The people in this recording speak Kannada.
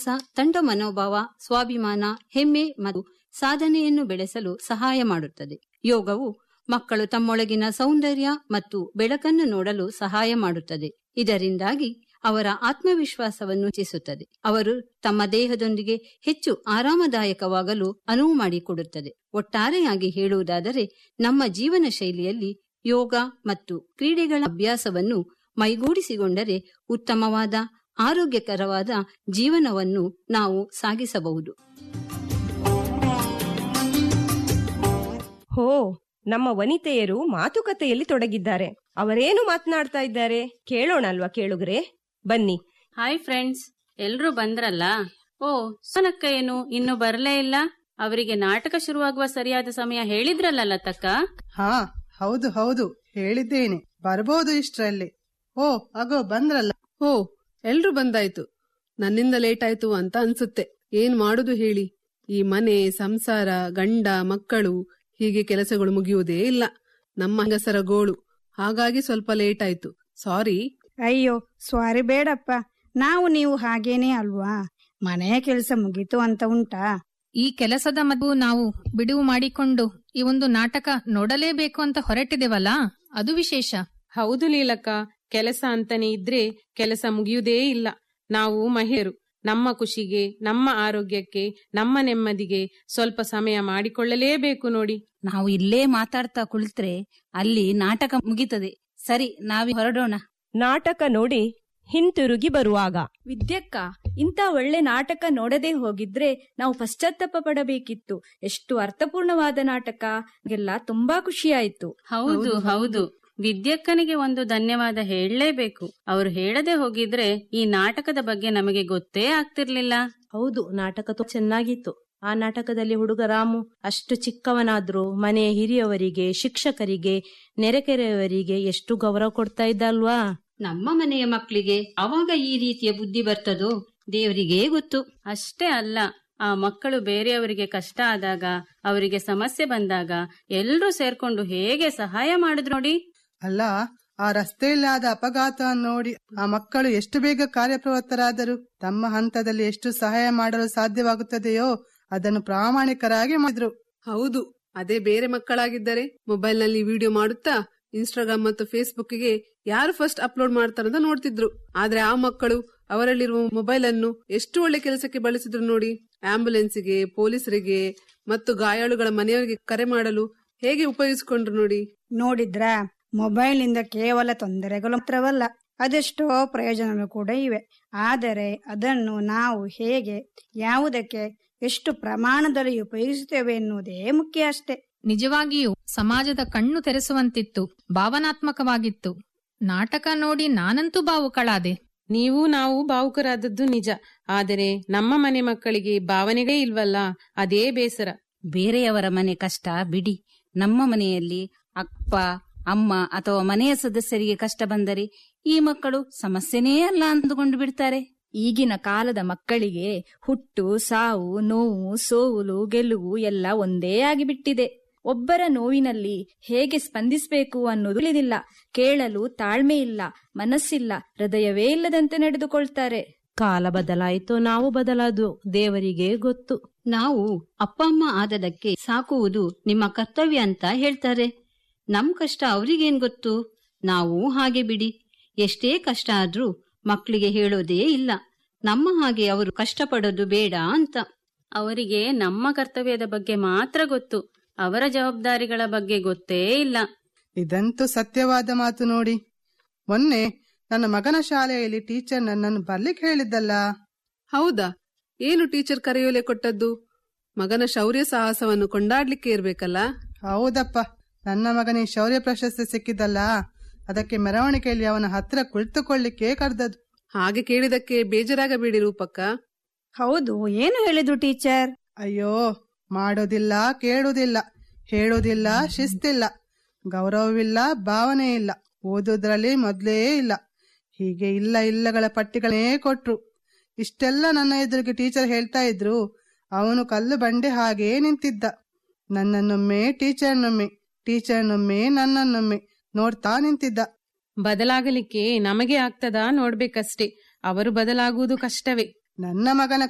ತಂಡ ಮನೋಭಾವ ಸ್ವಾಭಿಮಾನ ಹೆಮ್ಮೆ ಮತ್ತು ಸಾಧನೆಯನ್ನು ಬೆಳೆಸಲು ಸಹಾಯ ಮಾಡುತ್ತದೆ ಯೋಗವು ಮಕ್ಕಳು ತಮ್ಮೊಳಗಿನ ಸೌಂದರ್ಯ ಮತ್ತು ಬೆಳಕನ್ನು ನೋಡಲು ಸಹಾಯ ಮಾಡುತ್ತದೆ ಇದರಿಂದಾಗಿ ಅವರ ಆತ್ಮವಿಶ್ವಾಸವನ್ನು ಹೆಚ್ಚಿಸುತ್ತದೆ ಅವರು ತಮ್ಮ ದೇಹದೊಂದಿಗೆ ಹೆಚ್ಚು ಆರಾಮದಾಯಕವಾಗಲು ಅನುವು ಮಾಡಿಕೊಡುತ್ತದೆ ಒಟ್ಟಾರೆಯಾಗಿ ಹೇಳುವುದಾದರೆ ನಮ್ಮ ಜೀವನ ಶೈಲಿಯಲ್ಲಿ ಯೋಗ ಮತ್ತು ಕ್ರೀಡೆಗಳ ಅಭ್ಯಾಸವನ್ನು ಮೈಗೂಡಿಸಿಕೊಂಡರೆ ಉತ್ತಮವಾದ ಆರೋಗ್ಯಕರವಾದ ಜೀವನವನ್ನು ನಾವು ಸಾಗಿಸಬಹುದು ಹೋ ನಮ್ಮ ವನಿತೆಯರು ಮಾತುಕತೆಯಲ್ಲಿ ತೊಡಗಿದ್ದಾರೆ ಅವರೇನು ಮಾತನಾಡ್ತಾ ಇದ್ದಾರೆ ಕೇಳೋಣ ಅಲ್ವಾ ಕೇಳುಗ್ರೆ ಬನ್ನಿ ಹಾಯ್ ಫ್ರೆಂಡ್ಸ್ ಎಲ್ರೂ ಬಂದ್ರಲ್ಲ ಓ ಸೋನಕ್ಕ ಏನು ಇನ್ನು ಬರ್ಲೇ ಇಲ್ಲ ಅವರಿಗೆ ನಾಟಕ ಶುರುವಾಗುವ ಸರಿಯಾದ ಸಮಯ ಹೇಳಿದ್ರಲ್ಲ ಲತಕ್ಕ ಹಾ ಹೌದು ಹೌದು ಹೇಳಿದ್ದೇನೆ ಬರ್ಬೋದು ಇಷ್ಟ್ರಲ್ಲಿ ಓ ಅಗೋ ಬಂದ್ರಲ್ಲ ಓ ಎಲ್ರು ಬಂದಾಯ್ತು ನನ್ನಿಂದ ಲೇಟ್ ಆಯ್ತು ಅಂತ ಅನ್ಸುತ್ತೆ ಏನ್ ಮಾಡುದು ಹೇಳಿ ಈ ಮನೆ ಸಂಸಾರ ಗಂಡ ಮಕ್ಕಳು ಹೀಗೆ ಕೆಲಸಗಳು ಮುಗಿಯುವುದೇ ಇಲ್ಲ ನಮ್ಮ ಹೆಂಗಸರ ಗೋಳು ಹಾಗಾಗಿ ಸ್ವಲ್ಪ ಲೇಟ್ ಆಯ್ತು ಸಾರಿ ಅಯ್ಯೋ ಸ್ವಾರಿ ಬೇಡಪ್ಪ ನಾವು ನೀವು ಹಾಗೇನೇ ಅಲ್ವಾ ಮನೆಯ ಕೆಲಸ ಮುಗೀತು ಅಂತ ಉಂಟಾ ಈ ಕೆಲಸದ ಮದ್ದು ನಾವು ಬಿಡುವು ಮಾಡಿಕೊಂಡು ಈ ಒಂದು ನಾಟಕ ನೋಡಲೇಬೇಕು ಅಂತ ಹೊರಟಿದೆವಲ್ಲ ಅದು ವಿಶೇಷ ಹೌದು ಲೀಲಕ್ಕ ಕೆಲಸ ಅಂತಾನೆ ಇದ್ರೆ ಕೆಲಸ ಮುಗಿಯುವುದೇ ಇಲ್ಲ ನಾವು ಮಹಿಳೆಯರು ನಮ್ಮ ಖುಷಿಗೆ ನಮ್ಮ ಆರೋಗ್ಯಕ್ಕೆ ನಮ್ಮ ನೆಮ್ಮದಿಗೆ ಸ್ವಲ್ಪ ಸಮಯ ಮಾಡಿಕೊಳ್ಳಲೇಬೇಕು ನೋಡಿ ನಾವು ಇಲ್ಲೇ ಮಾತಾಡ್ತಾ ಕುಳಿತ್ರೆ ಅಲ್ಲಿ ನಾಟಕ ಮುಗಿತದೆ ಸರಿ ನಾವಿ ಹೊರಡೋಣ ನಾಟಕ ನೋಡಿ ಹಿಂತಿರುಗಿ ಬರುವಾಗ ವಿದ್ಯಕ್ಕ ಇಂಥ ಒಳ್ಳೆ ನಾಟಕ ನೋಡದೆ ಹೋಗಿದ್ರೆ ನಾವು ಪಶ್ಚಾತ್ತಾಪ ಪಡಬೇಕಿತ್ತು ಎಷ್ಟು ಅರ್ಥಪೂರ್ಣವಾದ ನಾಟಕ ಎಲ್ಲ ತುಂಬಾ ಖುಷಿಯಾಯ್ತು ಹೌದು ಹೌದು ವಿದ್ಯಕ್ಕನಿಗೆ ಒಂದು ಧನ್ಯವಾದ ಹೇಳಲೇಬೇಕು ಅವರು ಹೇಳದೆ ಹೋಗಿದ್ರೆ ಈ ನಾಟಕದ ಬಗ್ಗೆ ನಮಗೆ ಗೊತ್ತೇ ಆಗ್ತಿರ್ಲಿಲ್ಲ ಹೌದು ನಾಟಕ ತುಂಬಾ ಚೆನ್ನಾಗಿತ್ತು ಆ ನಾಟಕದಲ್ಲಿ ಹುಡುಗ ರಾಮು ಅಷ್ಟು ಚಿಕ್ಕವನಾದ್ರೂ ಮನೆಯ ಹಿರಿಯವರಿಗೆ ಶಿಕ್ಷಕರಿಗೆ ನೆರೆಕೆರೆಯವರಿಗೆ ಎಷ್ಟು ಗೌರವ ಕೊಡ್ತಾ ಇದ್ದ ಅಲ್ವಾ ನಮ್ಮ ಮನೆಯ ಮಕ್ಕಳಿಗೆ ಅವಾಗ ಈ ರೀತಿಯ ಬುದ್ಧಿ ಬರ್ತದೋ ದೇವರಿಗೇ ಗೊತ್ತು ಅಷ್ಟೇ ಅಲ್ಲ ಆ ಮಕ್ಕಳು ಬೇರೆಯವರಿಗೆ ಕಷ್ಟ ಆದಾಗ ಅವರಿಗೆ ಸಮಸ್ಯೆ ಬಂದಾಗ ಎಲ್ರೂ ಸೇರ್ಕೊಂಡು ಹೇಗೆ ಸಹಾಯ ಮಾಡಿದ್ರು ನೋಡಿ ಅಲ್ಲ ಆ ರಸ್ತೆಯಲ್ಲಿ ಆದ ಅಪಘಾತ ನೋಡಿ ಆ ಮಕ್ಕಳು ಎಷ್ಟು ಬೇಗ ಕಾರ್ಯಪ್ರವೃತ್ತರಾದರು ತಮ್ಮ ಹಂತದಲ್ಲಿ ಎಷ್ಟು ಸಹಾಯ ಮಾಡಲು ಸಾಧ್ಯವಾಗುತ್ತದೆಯೋ ಅದನ್ನು ಪ್ರಾಮಾಣಿಕರಾಗಿ ಮಾಡಿದ್ರು ಹೌದು ಅದೇ ಬೇರೆ ಮಕ್ಕಳಾಗಿದ್ದರೆ ಮೊಬೈಲ್ ನಲ್ಲಿ ವಿಡಿಯೋ ಮಾಡುತ್ತಾ ಇನ್ಸ್ಟಾಗ್ರಾಮ್ ಮತ್ತು ಫೇಸ್ಬುಕ್ ಗೆ ಯಾರು ಫಸ್ಟ್ ಅಪ್ಲೋಡ್ ಮಾಡ್ತಾರಂತ ನೋಡ್ತಿದ್ರು ಆದ್ರೆ ಆ ಮಕ್ಕಳು ಅವರಲ್ಲಿರುವ ಮೊಬೈಲ್ ಅನ್ನು ಎಷ್ಟು ಒಳ್ಳೆ ಕೆಲಸಕ್ಕೆ ಬಳಸಿದ್ರು ನೋಡಿ ಆಂಬ್ಯುಲೆನ್ಸ್ಗೆ ಪೊಲೀಸರಿಗೆ ಮತ್ತು ಗಾಯಾಳುಗಳ ಮನೆಯವರಿಗೆ ಕರೆ ಮಾಡಲು ಹೇಗೆ ಉಪಯೋಗಿಸಿಕೊಂಡ್ರು ನೋಡಿ ನೋಡಿದ್ರಾ ಮೊಬೈಲ್ನಿಂದ ಕೇವಲ ತೊಂದರೆಗಳು ಮಾತ್ರವಲ್ಲ ಅದೆಷ್ಟೋ ಪ್ರಯೋಜನಗಳು ಕೂಡ ಇವೆ ಆದರೆ ಅದನ್ನು ನಾವು ಹೇಗೆ ಯಾವುದಕ್ಕೆ ಎಷ್ಟು ಪ್ರಮಾಣದಲ್ಲಿ ಉಪಯೋಗಿಸುತ್ತೇವೆ ಎನ್ನುವುದೇ ಮುಖ್ಯ ಅಷ್ಟೇ ನಿಜವಾಗಿಯೂ ಸಮಾಜದ ಕಣ್ಣು ತೆರೆಸುವಂತಿತ್ತು ಭಾವನಾತ್ಮಕವಾಗಿತ್ತು ನಾಟಕ ನೋಡಿ ನಾನಂತೂ ಭಾವುಕಳಾದೆ ನೀವು ನಾವು ಭಾವುಕರಾದದ್ದು ನಿಜ ಆದರೆ ನಮ್ಮ ಮನೆ ಮಕ್ಕಳಿಗೆ ಭಾವನೆಗಳೇ ಇಲ್ವಲ್ಲ ಅದೇ ಬೇಸರ ಬೇರೆಯವರ ಮನೆ ಕಷ್ಟ ಬಿಡಿ ನಮ್ಮ ಮನೆಯಲ್ಲಿ ಅಪ್ಪ ಅಮ್ಮ ಅಥವಾ ಮನೆಯ ಸದಸ್ಯರಿಗೆ ಕಷ್ಟ ಬಂದರೆ ಈ ಮಕ್ಕಳು ಸಮಸ್ಯೆನೇ ಅಲ್ಲ ಅಂದುಕೊಂಡು ಬಿಡ್ತಾರೆ ಈಗಿನ ಕಾಲದ ಮಕ್ಕಳಿಗೆ ಹುಟ್ಟು ಸಾವು ನೋವು ಸೋಲು ಗೆಲುವು ಎಲ್ಲ ಒಂದೇ ಆಗಿಬಿಟ್ಟಿದೆ ಒಬ್ಬರ ನೋವಿನಲ್ಲಿ ಹೇಗೆ ಸ್ಪಂದಿಸಬೇಕು ಅನ್ನೋದು ತಿಳಿದಿಲ್ಲ ಕೇಳಲು ತಾಳ್ಮೆ ಇಲ್ಲ ಮನಸ್ಸಿಲ್ಲ ಹೃದಯವೇ ಇಲ್ಲದಂತೆ ನಡೆದುಕೊಳ್ತಾರೆ ಕಾಲ ಬದಲಾಯಿತು ನಾವು ಬದಲಾದು ದೇವರಿಗೆ ಗೊತ್ತು ನಾವು ಅಪ್ಪ ಅಮ್ಮ ಆದದಕ್ಕೆ ಸಾಕುವುದು ನಿಮ್ಮ ಕರ್ತವ್ಯ ಅಂತ ಹೇಳ್ತಾರೆ ನಮ್ ಕಷ್ಟ ಅವ್ರಿಗೇನ್ ಗೊತ್ತು ನಾವು ಹಾಗೆ ಬಿಡಿ ಎಷ್ಟೇ ಕಷ್ಟ ಆದ್ರೂ ಮಕ್ಕಳಿಗೆ ಹೇಳೋದೇ ಇಲ್ಲ ನಮ್ಮ ಹಾಗೆ ಅವರು ಕಷ್ಟಪಡೋದು ಬೇಡ ಅಂತ ಅವರಿಗೆ ನಮ್ಮ ಕರ್ತವ್ಯದ ಬಗ್ಗೆ ಮಾತ್ರ ಗೊತ್ತು ಅವರ ಜವಾಬ್ದಾರಿಗಳ ಬಗ್ಗೆ ಗೊತ್ತೇ ಇಲ್ಲ ಇದಂತೂ ಸತ್ಯವಾದ ಮಾತು ನೋಡಿ ಮೊನ್ನೆ ನನ್ನ ಮಗನ ಶಾಲೆಯಲ್ಲಿ ಟೀಚರ್ ನನ್ನನ್ನು ಬರ್ಲಿಕ್ಕೆ ಹೇಳಿದ್ದಲ್ಲ ಹೌದಾ ಏನು ಟೀಚರ್ ಕರೆಯೋಲೆ ಕೊಟ್ಟದ್ದು ಮಗನ ಶೌರ್ಯ ಸಾಹಸವನ್ನು ಕೊಂಡಾಡ್ಲಿಕ್ಕೆ ಇರ್ಬೇಕಲ್ಲ ಹೌದಪ್ಪ ನನ್ನ ಮಗನಿಗೆ ಶೌರ್ಯ ಪ್ರಶಸ್ತಿ ಸಿಕ್ಕಿದ್ದಲ್ಲ ಅದಕ್ಕೆ ಮೆರವಣಿಗೆಯಲ್ಲಿ ಅವನ ಹತ್ರ ಕುಳಿತುಕೊಳ್ಳಿಕ್ಕೆ ಕರೆದದ್ದು ಹಾಗೆ ಕೇಳಿದಕ್ಕೆ ಬೇಜಾರಾಗಬೇಡಿ ರೂಪಕ್ಕ ಹೌದು ಏನು ಹೇಳಿದ್ರು ಟೀಚರ್ ಅಯ್ಯೋ ಮಾಡೋದಿಲ್ಲ ಕೇಳುವುದಿಲ್ಲ ಹೇಳುವುದಿಲ್ಲ ಶಿಸ್ತಿಲ್ಲ ಗೌರವವಿಲ್ಲ ಭಾವನೆ ಇಲ್ಲ ಓದೋದ್ರಲ್ಲಿ ಮೊದ್ಲೇ ಇಲ್ಲ ಹೀಗೆ ಇಲ್ಲ ಇಲ್ಲಗಳ ಪಟ್ಟಿಗಳೇ ಕೊಟ್ರು ಇಷ್ಟೆಲ್ಲ ನನ್ನ ಎದುರಿಗೆ ಟೀಚರ್ ಹೇಳ್ತಾ ಇದ್ರು ಅವನು ಕಲ್ಲು ಬಂಡೆ ಹಾಗೇ ನಿಂತಿದ್ದ ನನ್ನನ್ನೊಮ್ಮೆ ಟೀಚರ್ನೊಮ್ಮೆ ಟೀಚರ್ನೊಮ್ಮೆ ನನ್ನನ್ನೊಮ್ಮೆ ನೋಡ್ತಾ ನಿಂತಿದ್ದ ಬದಲಾಗಲಿಕ್ಕೆ ನಮಗೆ ಆಗ್ತದಾ ನೋಡ್ಬೇಕಷ್ಟೇ ಅವರು ಬದಲಾಗುವುದು ಕಷ್ಟವೇ ನನ್ನ ಮಗನ